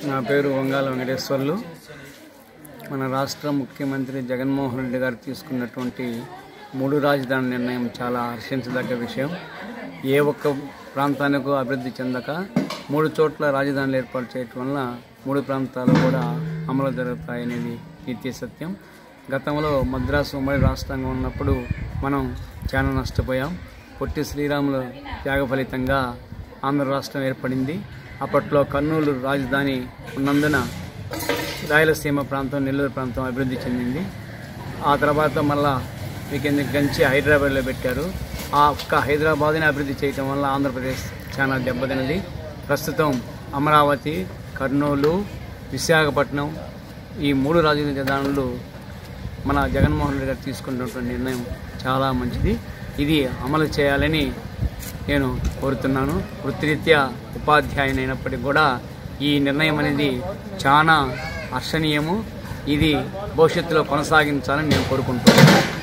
నా పేరు వంగాల వెంకటేశ్వర్లు మన రాష్ట్ర ముఖ్యమంత్రి జగన్మోహన్ రెడ్డి గారు తీసుకున్నటువంటి మూడు రాజధాని నిర్ణయం చాలా హర్షించదగ్గ విషయం ఏ ఒక్క ప్రాంతానికి అభివృద్ధి చెందక మూడు చోట్ల రాజధానులు ఏర్పాటు చేయటం వల్ల మూడు ప్రాంతాలు కూడా అమలు జరుగుతాయనేది నిత్య సత్యం గతంలో మద్రాసు ఉమ్మడి రాష్ట్రంగా ఉన్నప్పుడు మనం చాలా నష్టపోయాం పొట్టి శ్రీరాములు త్యాగ ఫలితంగా ఆంధ్ర రాష్ట్రం ఏర్పడింది అప్పట్లో కర్నూలు రాజధాని ఉన్నందున రాయలసీమ ప్రాంతం నెల్లూరు ప్రాంతం అభివృద్ధి చెందింది ఆ తర్వాత మళ్ళా వీకెండ్ గంచి హైదరాబాద్లో పెట్టారు ఆ ఒక్క హైదరాబాద్ని అభివృద్ధి చేయటం వల్ల ఆంధ్రప్రదేశ్ చాలా దెబ్బతిన్నది ప్రస్తుతం అమరావతి కర్నూలు విశాఖపట్నం ఈ మూడు రాజధానులు మన జగన్మోహన్ రెడ్డి గారు తీసుకున్నటువంటి నిర్ణయం చాలా మంచిది ఇది అమలు చేయాలని నేను కోరుతున్నాను వృత్తిరీత్యా ఉపాధ్యాయుని అయినప్పటికీ కూడా ఈ నిర్ణయం అనేది చాలా హర్షణీయము ఇది భవిష్యత్తులో కొనసాగించాలని నేను కోరుకుంటున్నాను